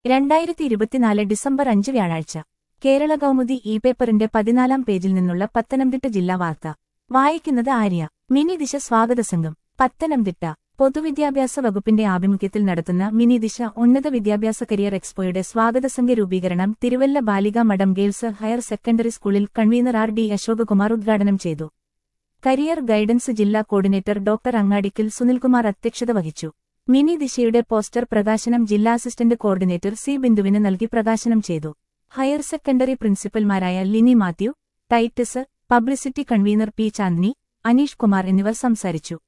രണ്ടായിരത്തി ഇരുപത്തിനാല് ഡിസംബർ അഞ്ച് വ്യാഴാഴ്ച കേരള കൗമുദി ഇ പേപ്പറിന്റെ പതിനാലാം പേജിൽ നിന്നുള്ള പത്തനംതിട്ട ജില്ലാ വാർത്ത വായിക്കുന്നത് ആര്യ മിനി ദിശ സ്വാഗത സംഘം പത്തനംതിട്ട പൊതുവിദ്യാഭ്യാസ വകുപ്പിന്റെ ആഭിമുഖ്യത്തിൽ നടത്തുന്ന മിനി ദിശ ഉന്നത വിദ്യാഭ്യാസ കരിയർ എക്സ്പോയുടെ സ്വാഗത സംഘ രൂപീകരണം Thiruvalla Balika Madom girls higher secondary സ്കൂളിൽ കൺവീനർ ആർ ഡി അശോകകുമാർ ഉദ്ഘാടനം ചെയ്തു കരിയർ ഗൈഡൻസ് ജില്ലാ കോർഡിനേറ്റർ ഡോക്ടർ അങ്ങാടിക്കൽ സുനിൽകുമാർ അധ്യക്ഷത വഹിച്ചു മിനി ദിശയുടെ പോസ്റ്റർ പ്രകാശനം ജില്ലാ അസിസ്റ്റന്റ് കോർഡിനേറ്റർ സി ബിന്ദുവിന് നൽകി പ്രകാശനം ചെയ്തു ഹയർ സെക്കൻഡറി പ്രിൻസിപ്പൽമാരായ Lini Mathew Titus publicity convener P Chandni Aneesh Kumar എന്നിവർ സംസാരിച്ചു